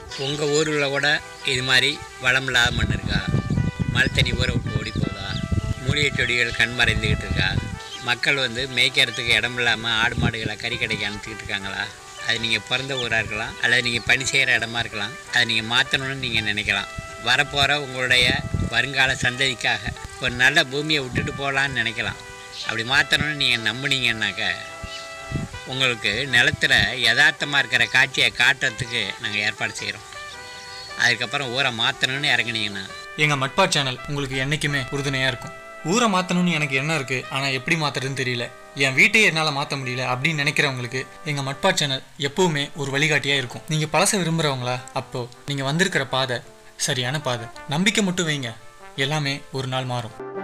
உங்கள் ஊரில் கூட இது மாதிரி வளம் இல்லாத மண் இருக்கா மழை தண்ணி ஊற விட்டு ஓடி போகுதா மூலிகை செடிகள் கண் மறைந்துக்கிட்டு இருக்கா மக்கள் வந்து மேய்க்கிறதுக்கு இடம் இல்லாமல் ஆடு மாடுகளை கறி கடைக்கு அனுப்பிச்சிக்கிட்டு இருக்காங்களா அது நீங்கள் பிறந்த ஊராக இருக்கலாம் அல்லது நீங்கள் பணி செய்கிற இடமா இருக்கலாம் அதை நீங்கள் மாற்றணும்னு நீங்கள் நினைக்கலாம் வரப்போகிற உங்களுடைய வருங்கால சந்ததிக்காக ஒரு நல்ல பூமியை விட்டுட்டு போகலான்னு நினைக்கலாம் அப்படி மாற்றணும்னு நீங்கள் நம்புனீங்கன்னாக்க உங்களுக்கு நிலத்துல யதார்த்தமாக இருக்கிற காட்சியை காட்டுறதுக்கு நாங்கள் ஏற்பாடு செய்கிறோம் அதுக்கப்புறம் ஊரை மாற்றணும்னு இறங்குனீங்கன்னா எங்கள் மட்பா சேனல் உங்களுக்கு என்றைக்குமே உறுதுணையாக இருக்கும் ஊரை மாற்றணும்னு எனக்கு என்ன இருக்குது ஆனால் எப்படி மாற்றுறதுன்னு தெரியல என் வீட்டையே என்னால் மாற்ற முடியல அப்படின்னு நினைக்கிறவங்களுக்கு எங்கள் மட்பா சேனல் எப்பவுமே ஒரு வழிகாட்டியாக இருக்கும் நீங்கள் பழச விரும்புகிறவங்களா அப்போது நீங்கள் வந்திருக்கிற பாதை சரியான பாதை நம்பிக்கை மட்டும் வைங்க எல்லாமே ஒரு நாள் மாறும்